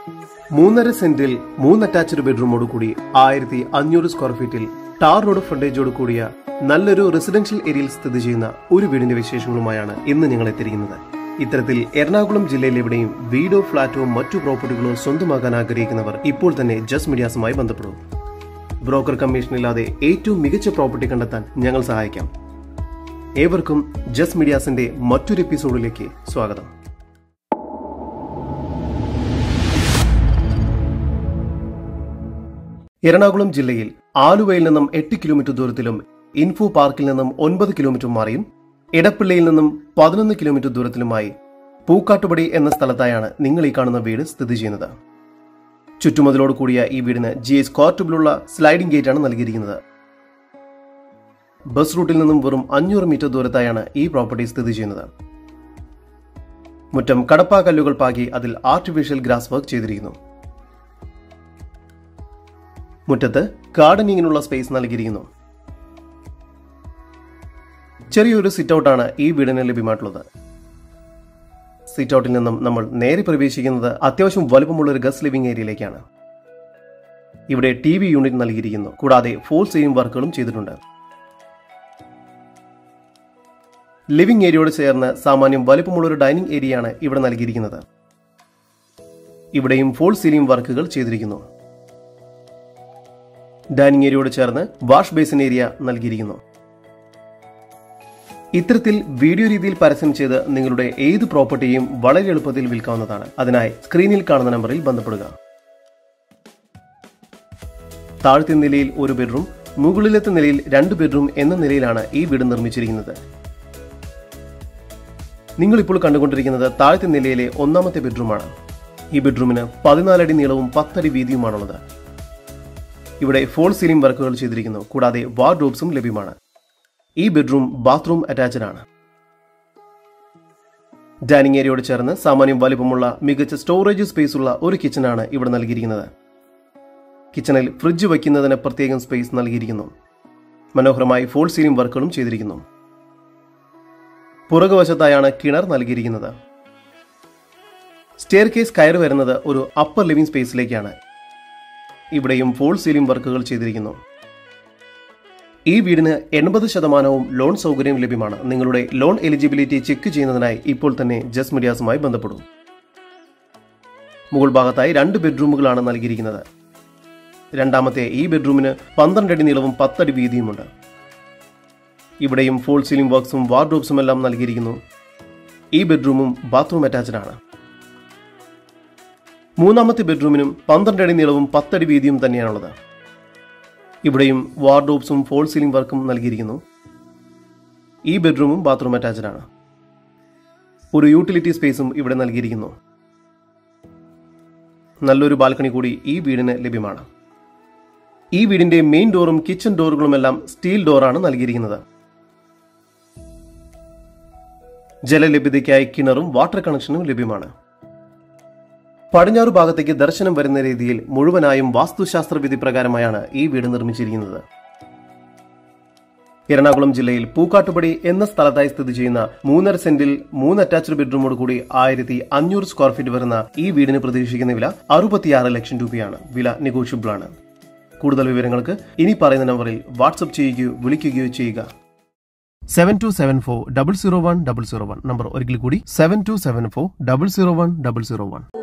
മൂന്നര സെന്റിൽ മൂന്ന് അറ്റാച്ച്ഡ് ബെഡ്റൂമോട് കൂടി ആയിരത്തി അഞ്ഞൂറ് സ്ക്വയർ ഫീറ്റിൽ ടാർ റോഡ് ഫ്രണ്ടേജോട് കൂടിയ നല്ലൊരു റെസിഡൻഷ്യൽ ഏരിയയിൽ സ്ഥിതി ചെയ്യുന്ന ഒരു വീടിന്റെ വിശേഷങ്ങളുമായാണ് ഇന്ന് ഞങ്ങൾ എത്തിയിരിക്കുന്നത് ഇത്തരത്തിൽ എറണാകുളം ജില്ലയിൽ എവിടെയും വീടോ ഫ്ളാറ്റോ മറ്റു പ്രോപ്പർട്ടികളോ സ്വന്തമാക്കാൻ ആഗ്രഹിക്കുന്നവർ ഇപ്പോൾ തന്നെ ജസ് മീഡിയാസുമായി ബന്ധപ്പെടും ബ്രോക്കർ കമ്മീഷൻ ഇല്ലാതെ ഏറ്റവും മികച്ച പ്രോപ്പർട്ടി കണ്ടെത്താൻ ഞങ്ങൾ സഹായിക്കാം ഏവർക്കും ജസ് മീഡിയാസിന്റെ മറ്റൊരു എപ്പിസോഡിലേക്ക് സ്വാഗതം എറണാകുളം ജില്ലയിൽ ആലുവയിൽ നിന്നും എട്ട് കിലോമീറ്റർ ദൂരത്തിലും ഇൻഫോ പാർക്കിൽ നിന്നും ഒൻപത് കിലോമീറ്റർ മാറിയും ഇടപ്പള്ളിയിൽ നിന്നും പതിനൊന്ന് കിലോമീറ്റർ ദൂരത്തിലുമായി പൂക്കാട്ടുപടി എന്ന സ്ഥലത്തായാണ് നിങ്ങൾ ഈ കാണുന്ന വീട് സ്ഥിതി ചെയ്യുന്നത് ചുറ്റുമതിലോട് കൂടിയ ഈ വീടിന് ജി എസ് കോർട്ടബിളുള്ള സ്ലൈഡിംഗ് ഗേറ്റ് ആണ് നൽകിയിരിക്കുന്നത് ബസ് റൂട്ടിൽ നിന്നും വെറും അഞ്ഞൂറ് മീറ്റർ ദൂരത്തായാണ് ഈ പ്രോപ്പർട്ടി സ്ഥിതി ചെയ്യുന്നത് മുറ്റം കടപ്പാ കല്ലുകൾ പാകി അതിൽ ആർട്ടിഫിഷ്യൽ ഗ്രാസ് വർക്ക് ചെയ്തിരിക്കുന്നു മുറ്റത്ത് ഗാർഡനിങ്ങിനുള്ള സ്പേസ് നൽകിയിരിക്കുന്നു ചെറിയൊരു സിറ്റ് ഔട്ടാണ് ഈ വീടിന് ലഭ്യമായിട്ടുള്ളത് സിറ്റ് ഔട്ടിൽ നിന്നും നമ്മൾ നേരെ പ്രവേശിക്കുന്നത് അത്യാവശ്യം വലുപ്പമുള്ള ഒരു ഗസ്റ്റ് ലിവിംഗ് ഏരിയയിലേക്കാണ് ഇവിടെ ടി വി യൂണിറ്റ് നൽകിയിരിക്കുന്നു കൂടാതെ ഫോൾ സീലിംഗ് വർക്കുകളും ചെയ്തിട്ടുണ്ട് ലിവിംഗ് ഏരിയയോട് ചേർന്ന് സാമാന്യം വലുപ്പമുള്ള ഒരു ഡൈനിങ് ഏരിയയാണ് ഇവിടെ നൽകിയിരിക്കുന്നത് ഇവിടെയും ഫോൾ സീലിംഗ് വർക്കുകൾ ചെയ്തിരിക്കുന്നു ഡൈനിങ് ഏരിയയോട് ചേർന്ന് വാഷ് ബേസിൻ ഏരിയ നൽകിയിരിക്കുന്നു ഇത്തരത്തിൽ വീഡിയോ രീതിയിൽ പരസ്യം ചെയ്ത് നിങ്ങളുടെ ഏത് പ്രോപ്പർട്ടിയും വളരെ എളുപ്പത്തിൽ വിൽക്കാവുന്നതാണ് അതിനായി സ്ക്രീനിൽ കാണുന്ന നമ്പറിൽ ബന്ധപ്പെടുക താഴത്തെ നിലയിൽ ഒരു ബെഡ്റൂം മുകളിലത്തെ നിലയിൽ രണ്ട് ബെഡ്റൂം എന്ന നിലയിലാണ് ഈ വീട് നിർമ്മിച്ചിരിക്കുന്നത് നിങ്ങൾ ഇപ്പോൾ കണ്ടുകൊണ്ടിരിക്കുന്നത് താഴത്തെ നിലയിലെ ഒന്നാമത്തെ ബെഡ്റൂമാണ് ഈ ബെഡ്റൂമിന് പതിനാലടി നീളവും പത്തടി വീതിയുമാണുള്ളത് ഇവിടെ ഫോൾ സീലിംഗ് വർക്കുകൾ ചെയ്തിരിക്കുന്നു കൂടാതെ വാർഡ്രോബ്സും ലഭ്യമാണ് ഈ ബെഡ്റൂം ബാത്റൂം അറ്റാച്ച്ഡ് ആണ് ഡൈനിങ് ഏരിയയോട് ചേർന്ന് സാമാന്യം വലിപ്പമുള്ള മികച്ച സ്റ്റോറേജ് സ്പേസ് ഉള്ള ഒരു കിച്ചണാണ് ഇവിടെ നൽകിയിരിക്കുന്നത് കിച്ചണിൽ ഫ്രിഡ്ജ് വയ്ക്കുന്നതിന് പ്രത്യേകം സ്പേസ് നൽകിയിരിക്കുന്നു മനോഹരമായി ഫോൾ സീലിംഗ് വർക്കുകളും ചെയ്തിരിക്കുന്നു പുറകുവശത്തായാണ് കിണർ നൽകിയിരിക്കുന്നത് സ്റ്റെയർ കേസ് കയറി വരുന്നത് ഒരു അപ്പർ ലിവിംഗ് സ്പേസിലേക്കാണ് ഇവിടെയും ഫോൾ സീലിംഗ് വർക്കുകൾ ചെയ്തിരിക്കുന്നു ഈ വീടിന് എൺപത് ശതമാനവും ലോൺ സൗകര്യം ലഭ്യമാണ് നിങ്ങളുടെ ലോൺ എലിജിബിലിറ്റി ചെക്ക് ചെയ്യുന്നതിനായി ഇപ്പോൾ തന്നെ ജസ് മീഡിയാസുമായി ബന്ധപ്പെടും മുകൾ ഭാഗത്തായി രണ്ട് ബെഡ്റൂമുകളാണ് നൽകിയിരിക്കുന്നത് രണ്ടാമത്തെ ഈ ബെഡ്റൂമിന് പന്ത്രണ്ട് അടി നീളവും പത്തടി വീതിയുമുണ്ട് ഇവിടെയും ഫോൾ സീലിംഗ് വർക്ക്സും വാർഡ്രോബ്സും എല്ലാം നൽകിയിരിക്കുന്നു ഈ ബെഡ്റൂമും ബാത്റൂം അറ്റാച്ച്ഡ് ആണ് മൂന്നാമത്തെ ബെഡ്റൂമിനും പന്ത്രണ്ട് അടി നീളവും പത്തടി വീതിയും തന്നെയാണുള്ളത് ഇവിടെയും വാർഡ്രോബ്സും ഫോൾ സീലിംഗ് വർക്കും നൽകിയിരിക്കുന്നു ഈ ബെഡ്റൂമും ബാത്റൂം അറ്റാച്ച്ഡ് ആണ് ഒരു യൂട്ടിലിറ്റി സ്പേസും ഇവിടെ നൽകിയിരിക്കുന്നു നല്ലൊരു ബാൽക്കണി കൂടി ഈ വീടിന് ലഭ്യമാണ് ഈ വീടിന്റെ മെയിൻ ഡോറും കിച്ചൺ ഡോറുകളുമെല്ലാം സ്റ്റീൽ ഡോറാണ് നൽകിയിരിക്കുന്നത് ജലലഭ്യതയ്ക്കായി കിണറും വാട്ടർ കണക്ഷനും ലഭ്യമാണ് പടിഞ്ഞാറ് ഭാഗത്തേക്ക് ദർശനം വരുന്ന രീതിയിൽ മുഴുവനായും വാസ്തുശാസ്ത്ര വിധി പ്രകാരമായാണ് ഈ വീട് നിർമ്മിച്ചിരിക്കുന്നത് എറണാകുളം ജില്ലയിൽ പൂക്കാട്ടുപടി എന്ന സ്ഥലത്തായി സ്ഥിതി ചെയ്യുന്ന മൂന്നര സെന്റിൽ മൂന്ന് അറ്റാച്ച്ഡ് ബെഡ്റൂമോട് കൂടി ആയിരത്തി അഞ്ഞൂറ് സ്ക്വയർ ഫീറ്റ് വരുന്ന ഈ വീടിന് പ്രതീക്ഷിക്കുന്ന വില അറുപത്തിയാറ് ലക്ഷം രൂപയാണ് വില നെഗോഷ്യബിൾ ആണ് കൂടുതൽ വിവരങ്ങൾക്ക് ഇനി പറയുന്ന നമ്പറിൽ വാട്സപ്പ് ചെയ്യുകയോ വിളിക്കുകയോ ചെയ്യുക seven two seven four double zero one double zero one number ഒരിക്കൽ കൂടി seven two seven four double zero one double zero one